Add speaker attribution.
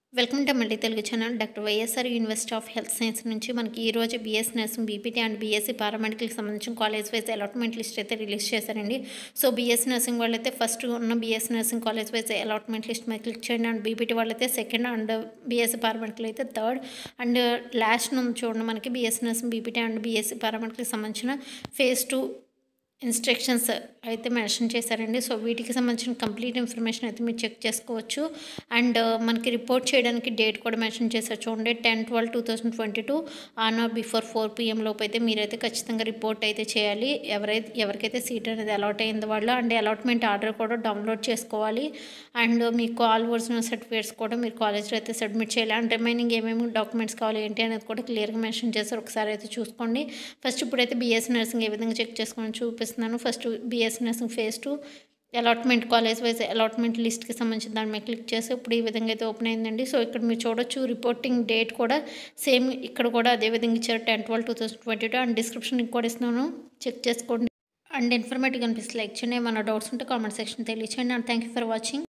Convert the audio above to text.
Speaker 1: welcome to మళ్ళీ Telugu channel doctor YSR university of health science నుంచి మనకి ఈ రోజు BS nursing BPT and BSc పారామెడికల్కి సంబంధించిన కాలేజ్ వైజ్ అలాట్మెంట్ లిస్ట్ అయితే రిలీజ్ చేశారండి సో బీఎస్ నర్సింగ్ వాళ్ళైతే ఫస్ట్ ఉన్న BS nursing college wise allotment list మీద క్లిక్ చేయండి అండ్ బీపీటీ వాళ్ళైతే సెకండ్ అండ్ బీఎస్సీ పారామెడికల్ అయితే థర్డ్ అండ్ లాస్ట్ నుంచి చూడండి మనకి BS nursing BPT and BSc పారామెడికల్కి సంబంధించిన ఫేజ్ టూ ఇన్స్ట్రక్షన్స్ అయితే మెన్షన్ చేశారండి సో వీటికి సంబంధించిన కంప్లీట్ ఇన్ఫర్మేషన్ అయితే మీరు చెక్ చేసుకోవచ్చు అండ్ మనకి రిపోర్ట్ చేయడానికి డేట్ కూడా మెన్షన్ చేశారు చూడండి ten twelve two thousand twenty two on or before four PM లోపు అయితే మీరైతే ఖచ్చితంగా రిపోర్ట్ అయితే చేయాలి ఎవరైతే ఎవరికైతే సీట్ అనేది అలాట్ అయింది వాళ్ళు అండ్ అలాట్మెంట్ ఆర్డర్ కూడా డౌన్లోడ్ చేసుకోవాలి అండ్ మీ కాల్ ఒరిజినల్ సర్టిఫికేట్స్ కూడా మీరు కాలేజ్లో అయితే సబ్మిట్ చేయాలి అండ్ రిమైనింగ్ ఏమేమి డాక్యుమెంట్స్ కావాలి ఏంటి అనేది కూడా క్లియర్గా మెన్షన్ చేశారు ఒకసారి అయితే చూసుకోండి ఫస్ట్ ఇప్పుడైతే బీఎస్ నర్సింగ్ ఏ విధంగా చెక్ చేసుకొని చూపిస్తున్నాను first BS nursing phase two allotment college wise allotment లిస్ట్కి సంబంధించిన దాని మీద క్లిక్ చేసి ఇప్పుడు ఈ విధంగా అయితే ఓపెన్ అయిందండి సో ఇక్కడ మీరు చూడొచ్చు రిపోర్టింగ్ డేట్ కూడా సేమ్ ఇక్కడ కూడా అదే విధంగా ఇచ్చారు ten twelve two thousand twenty two and description కూడా ఇస్తున్నాను చెక్ చేసుకోండి అండ్ ఇన్ఫర్మేటివ్ కనిపిస్తే లైక్ చేయండి ఏమైనా డౌట్స్ ఉంటే కామెంట్ సెక్షన్ తెలియచేయండి and thank you for watching